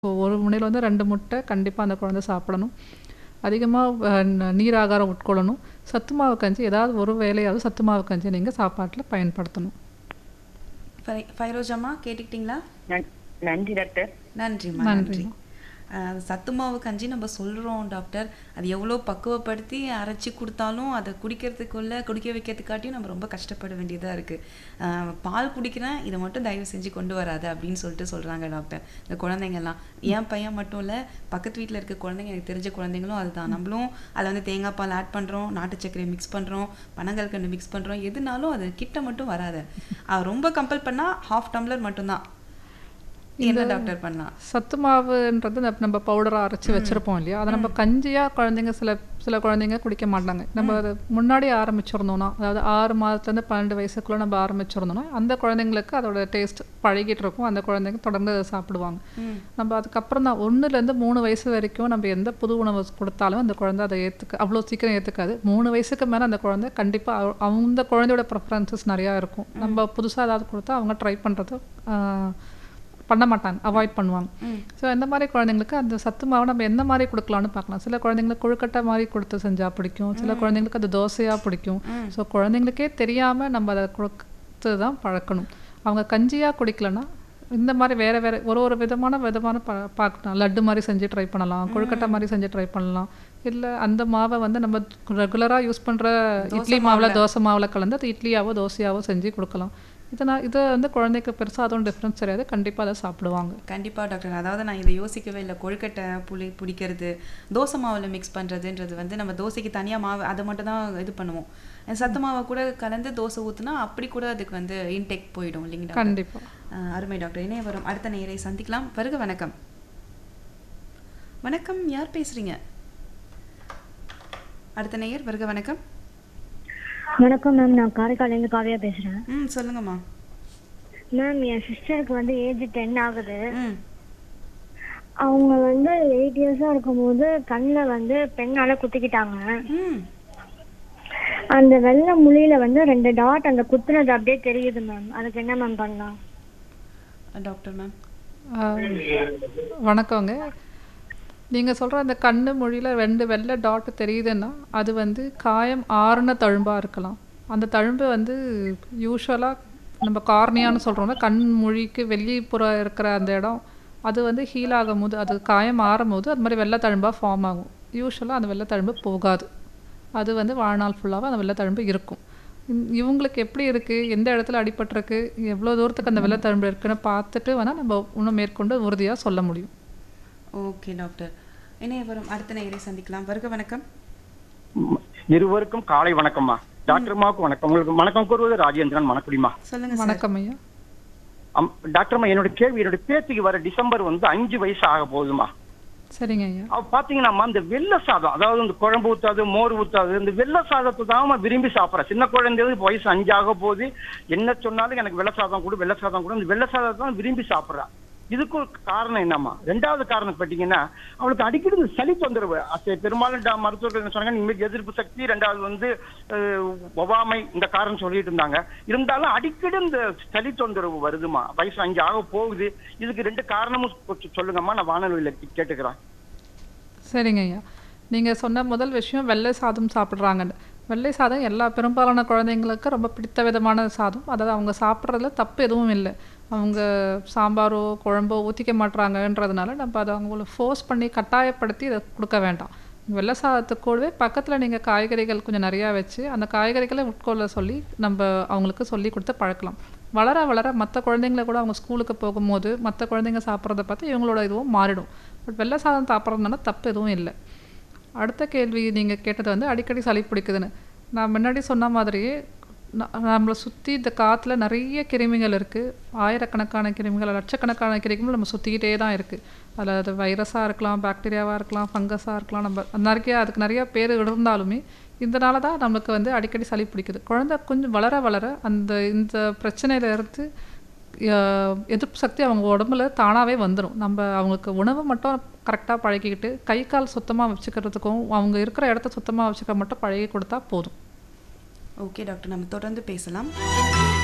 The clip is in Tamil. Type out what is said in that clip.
ஒரு முனையில் வந்து ரெண்டு முட்டை கண்டிப்பாக அந்த குழந்தை சாப்பிடணும் அதிகமாக நீர் ஆகாரம் உட்கொள்ளணும் சத்து மாவு கஞ்சி ஏதாவது ஒரு வேளையாவது சத்து மாவு கஞ்சி நீங்கள் சாப்பாட்டில் பயன்படுத்தணும் ஃபை- ஃபைரோஜாம்மா கேட்டுக்கிட்டீங்களா நன்- நன்றி டாக்டர் நன்றிம்மா நன்றி நன்றிம்மா. அஹ், சத்து மாவு கஞ்சி நம்ம சொல்கிறோம் டாக்டர் அது எவ்வளோ பக்குவப்படுத்தி அரைச்சி கொடுத்தாலும் அதை குடிக்கிறதுக்குள்ள குடிக்க வைக்கிறதுக்காட்டியும் நம்ம ரொம்ப கஷ்டப்பட வேண்டியதாக இருக்குது பால் குடிக்கிறேன் இதை மட்டும் தயவு செஞ்சு கொண்டு வராது அப்படின்னு சொல்லிட்டு சொல்கிறாங்க டாக்டர் இந்த குழந்தைங்கள்லாம் என் பையன் மட்டும் இல்லை பக்கத்து வீட்டில் இருக்க குழந்தைங்க எனக்கு தெரிஞ்ச குழந்தைங்களும் அதுதான் நம்மளும் அதில் வந்து தேங்காய் பால் ஆட் பண்ணுறோம் நாட்டு சர்க்கரை மிக்ஸ் பண்ணுறோம் பனங்கல்கண்டு மிக்ஸ் பண்ணுறோம் எதுனாலும் அது கிட்ட மட்டும் வராது அவ ரொம்ப கம்பல் பண்ணால் ஹாஃப் டம்ளர் மட்டும்தான் என்ன டாக்டர் பண்ணலாம் சத்து மாவுன்றது இந்த நம்ம பவுடராக அரைச்சி வச்சுருப்போம் இல்லையா அதை நம்ம கஞ்சியாக குழந்தைங்க சில சில குழந்தைங்க குடிக்க மாட்டாங்க நம்ம அதை முன்னாடி ஆரம்பிச்சிருந்தோம்னா அதாவது ஆறு மாதத்துலேருந்து பன்னெண்டு வயசுக்குள்ளே நம்ம ஆரம்பிச்சிருந்தோம்னா அந்த குழந்தைங்களுக்கு அதோட டேஸ்ட் பழகிட்டு இருக்கும் அந்த குழந்தைங்க தொடர்ந்து அதை சாப்பிடுவாங்க ம் நம்ம அதுக்கப்புறம் தான் ஒன்றுலேருந்து மூணு வயசு வரைக்கும் நம்ம எந்த புது உணவு கொடுத்தாலும் அந்த குழந்தை அதை ஏற்றுக்க அவ்வளோ சீக்கிரம் ஏற்றுக்காது மூணு வயசுக்கு மேலே அந்த குழந்தை கண்டிப்பாக அந்த குழந்தையோட ப்ரிஃபரன்சஸ் நிறையா இருக்கும் நம்ம புதுசாக ஏதாவது கொடுத்தா அவங்க ட்ரை பண்ணுறது பண்ண மாட்டாங்க அவாய்ட் பண்ணுவாங்க ம் ஸோ இந்த மாதிரி குழந்தைங்களுக்கு அந்த சத்து மாவை நம்ம எந்த மாதிரி கொடுக்கலாம்னு பார்க்கலாம் சில குழந்தைங்களுக்கு கொழுக்கட்டை மாதிரி கொடுத்து செஞ்சால் பிடிக்கும் சில குழந்தைங்களுக்கு அது தோசையாக பிடிக்கும் ஸோ குழந்தைங்களுக்கே தெரியாமல் நம்ம அதை கொடுத்து தான் பழக்கணும் அவங்க கஞ்சியாக குடிக்கலன்னா இந்த மாதிரி வேறு வேறு ஒரு ஒரு விதமான விதமான ப பார்க்கலாம் லட்டு மாதிரி செஞ்சு ட்ரை பண்ணலாம் கொழுக்கட்டை மாதிரி செஞ்சு ட்ரை பண்ணலாம் இல்லை அந்த மாவை வந்து நம்ம ரெகுலராக யூஸ் பண்ணுற இட்லி மாவில் தோசை மாவில் கலந்து அது இட்லியாவோ தோசையாவோ செஞ்சு கொடுக்கலாம் இதனால் இதை வந்து குழந்தைக்கு பெருசாக அதுவும் டிஃப்ரென்ஸ் தெரியாது கண்டிப்பாக அதை சாப்பிடுவாங்க கண்டிப்பாக டாக்டர் அதாவது நான் இதை யோசிக்கவே இல்லை கொழுக்கட்டை புளி பிடிக்கிறது தோசை மாவில் மிக்ஸ் பண்ணுறதுன்றது வந்து நம்ம தோசைக்கு தனியாக மாவு அதை மட்டும் தான் இது பண்ணுவோம் அஹ் சத்து மாவை கூட கலந்து தோசை ஊற்றுனா அப்படி கூட அதுக்கு வந்து இன்டேக் போயிடும் இல்லைங்க டாக்டர் கண்டிப்பாக அஹ் அருமை டாக்டர் இணைய வரும் அடுத்த நேரை சந்திக்கலாம் வருக வணக்கம் வணக்கம் யார் பேசுறீங்க அடுத்த நேயர் வருக வணக்கம் வணக்கம் மேம் நான் காரைக்காலேருந்து காவியா பேசுறேன் ம் சொல்லுங்கம்மா மேம் என் சிஸ்டருக்கு வந்து ஏஜ் டென் ஆகுது ம் அவங்க வந்து எயிட் இயர்ஸா இருக்கும்போது கண்ணில் வந்து பெண்ணால குத்திக்கிட்டாங்க ம் அந்த வெள்ளை முழியில வந்து ரெண்டு டாட் அந்த குத்துனது அப்படியே தெரியுது மேம் அதுக்கு என்ன மேம் பண்ணலாம் டாக்டர் மேம் ஆஹ் வணக்கங்க நீங்கள் சொல்கிற அந்த கண்ணு மொழியில் ரெண்டு வெள்ளை டாட் தெரியுதுன்னா அது வந்து காயம் ஆறுன தழும்பாக இருக்கலாம் அந்த தழும்பு வந்து யூஸ்வலாக நம்ம கார்னியான்னு சொல்கிறோம்ல கண் மொழிக்கு வெளிப்புறம் இருக்கிற அந்த இடம் அது வந்து ஹீல் ஆகும்போது அது காயம் ஆறும்போது அது மாதிரி வெள்ளை தழும்பாக ஃபார்ம் ஆகும் யூஸ்வலாக அந்த வெள்ளை தழும்பு போகாது அது வந்து வாழ்நாள் ஃபுல்லாக அந்த வெள்ளை தழும்பு இருக்கும் இந்- இவங்களுக்கு எப்படி இருக்குது எந்த இடத்துல அடிபட்டிருக்கு எவ்வளோ தூரத்துக்கு அந்த வெள்ளை தழும்பு இருக்குன்னு பார்த்துட்டு வேணால் நம்ம இன்னும் மேற்கொண்டு உறுதியாக சொல்ல முடியும் ஓகே டாக்டர் இணைய வரும் அடுத்த நேயரை சந்திக்கலாம் வருக வணக்கம் ம், இருவருக்கும் காலை வணக்கம்மா டாக்டர்மாவுக்கு வணக்கம் உங்களுக்கு வணக்கம் கூறுவது ராஜேந்திரன் மணக்குடிமா சொல்லுங்க சார் வணக்கம் ஐயா அம், டாக்டர்மா என்னோட கேள்வி என்னோட பேத்திக்கு வர டிசம்பர் வந்து அஞ்சு வயசு ஆக போகுதுமா சரிங்க ஐயா அவ பாத்தீங்கன்னா இந்த வெள்ளை சாதம் அதாவது இந்த குழம்பு ஊத்தாது மோர் ஊத்தாது இந்த வெள்ளை சாதத்தை தான் விரும்பி சாப்பிட்றேன் சின்ன குழந்தைது இப்ப வயசு அஞ்சாக போகுது என்ன சொன்னாலும் எனக்கு வெள்ளை சாதம் கூட வெள்ளை சாதம் கூட இந்த வெள்ளை சாதத்தை தான் விரும்பி சாப்பிட்றா இதுக்கு ஒரு காரணம் என்னம்மா ரெண்டாவது காரணம் பார்த்தீங்கன்னா அவளுக்கு அடிக்கடி இந்த சளி தொந்தரவு அது பெரும்பாலும் டா- மருத்துவர்கள் என்ன சொன்னாங்க இனிமேல் எதிர்ப்பு சக்தி ரெண்டாவது வந்து அஹ், ஒவ்வாமை இந்த காரணம் சொல்லிட்டு இருந்தாங்க இருந்தாலும் அடிக்கடி இந்த சளி தொந்தரவு வருதுமா வயசு அஞ்சு ஆக போகுது இதுக்கு ரெண்டு காரணமும் கொஞ்சம் சொல்லுங்கம்மா நான் வானொலியில் கேட்டுக்கிறேன் சரிங்க ஐயா நீங்கள் சொன்ன முதல் விஷயம் வெள்ளை சாதம் சாப்பிட்றாங்கன்னு வெள்ளை சாதம் எல்லா பெரும்பாலான குழந்தைங்களுக்கு ரொம்ப பிடித்த விதமான சாதம் அதாவது அவங்க சாப்பிட்றதுல தப்பு எதுவும் இல்லை அவங்க சாம்பாரோ குழம்போ ஊற்றிக்க மாட்றாங்கன்றதுனால நம்ம அதை அவங்கள ஃபோர்ஸ் பண்ணி கட்டாயப்படுத்தி இதை கொடுக்க வேண்டாம் வெள்ளை சாதத்துக்கு கூடவே பக்கத்தில் நீங்கள் காய்கறிகள் கொஞ்சம் நிறையா வச்சு அந்த காய்கறிகளை உட்கொள்ள சொல்லி நம்ம அவங்களுக்கு சொல்லி கொடுத்து பழக்கலாம் வளர வளர மற்ற குழந்தைங்கள கூட அவங்க ஸ்கூலுக்கு போகும்போது மற்ற குழந்தைங்க சாப்பிட்றத பார்த்து இவங்களோட இதுவும் மாறிடும் பட் வெள்ளை சாதம் சாப்பிட்றதுனால தப்பு எதுவும் இல்லை அடுத்த கேள்வி நீங்கள் கேட்டது வந்து அடிக்கடி சளி பிடிக்குதுன்னு நான் முன்னாடி சொன்ன மாதிரியே ந- நம்மளை சுற்றி இந்த காற்றுல நிறைய கிருமிகள் இருக்குது ஆயிரக்கணக்கான கிருமிகள் லட்சக்கணக்கான கிருமிகள் நம்ம சுற்றிக்கிட்டே தான் இருக்குது அதில் அது வைரஸாக இருக்கலாம் பாக்டீரியாவாக இருக்கலாம் ஃபங்கஸாக இருக்கலாம் நம்ம நிறைய அதுக்கு நிறைய பேர் இருந்தாலுமே இதனால தான் நமக்கு வந்து அடிக்கடி சளி பிடிக்குது குழந்தை கொஞ்சம் வளர வளர அந்த இந்த பிரச்சனையில இருந்து அஹ், எதிர்ப்பு சக்தி அவங்க உடம்புல தானாகவே வந்துடும் நம்ம அவங்களுக்கு உணவு மட்டும் கரெக்டாக பழகிக்கிட்டு கை கால் சுத்தமாக வச்சுக்கிறதுக்கும் அவங்க இருக்கிற இடத்த சுத்தமாக வச்சுக்க மட்டும் பழகி கொடுத்தா போதும் ஓகே டாக்டர் நம்ம தொடர்ந்து பேசலாம்